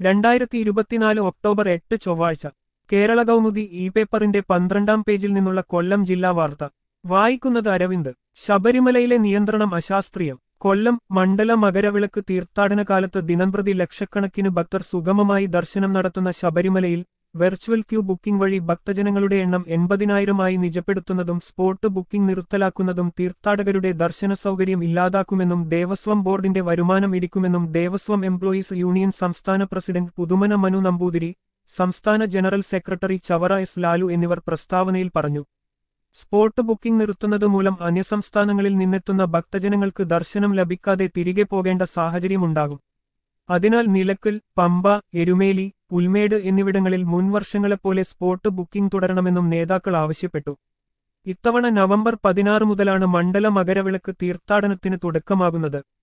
രണ്ടായിരത്തി ഇരുപത്തിനാല് ഒക്ടോബർ എട്ട് ചൊവ്വാഴ്ച കേരള കൗമുദി ഇ പേപ്പറിന്റെ പന്ത്രണ്ടാം പേജിൽ നിന്നുള്ള കൊല്ലം ജില്ലാ വാർത്ത വായിക്കുന്നത് അരവിന്ദ് ശബരിമലയിലെ നിയന്ത്രണം അശാസ്ത്രീയം കൊല്ലം മണ്ഡല മകരവിളക്ക് തീർത്ഥാടന കാലത്ത് ദിനംപ്രതി ലക്ഷക്കണക്കിന് ഭക്തർ സുഗമമായി ദർശനം നടത്തുന്ന ശബരിമലയിൽ വെർച്വൽ ക്യൂ ബുക്കിംഗ് വഴി ഭക്തജനങ്ങളുടെ എണ്ണം എൺപതിനായിരമായി നിജപ്പെടുത്തുന്നതും സ്പോട്ട് ബുക്കിംഗ് നിർത്തലാക്കുന്നതും തീർത്ഥാടകരുടെ ദർശന സൗകര്യം ഇല്ലാതാക്കുമെന്നും ദേവസ്വം ബോർഡിന്റെ വരുമാനം ഇടിക്കുമെന്നും ദേവസ്വം എംപ്ലോയീസ് യൂണിയൻ സംസ്ഥാന പ്രസിഡന്റ് പുതുമന മനു നമ്പൂതിരി സംസ്ഥാന general secretary Chavara S Lalu എന്നിവർ പ്രസ്താവനയിൽ പറഞ്ഞു സ്പോട്ട് ബുക്കിംഗ് നിർത്തുന്നത് മൂലം അന്യസംസ്ഥാനങ്ങളിൽ നിന്നെത്തുന്ന ഭക്തജനങ്ങൾക്ക് ദർശനം ലഭിക്കാതെ തിരികെ പോകേണ്ട സാഹചര്യമുണ്ടാകും അതിനാൽ നിലക്കൽ പമ്പ എരുമേലി പുൽമേട് എന്നിവിടങ്ങളിൽ മുൻവർഷങ്ങളെപ്പോലെ സ്പോട്ട് ബുക്കിംഗ് തുടരണമെന്നും നേതാക്കൾ ആവശ്യപ്പെട്ടു ഇത്തവണ നവംബർ പതിനാറ് മുതലാണ് മണ്ഡല മകരവിളക്ക് തീർത്ഥാടനത്തിന് തുടക്കമാകുന്നത്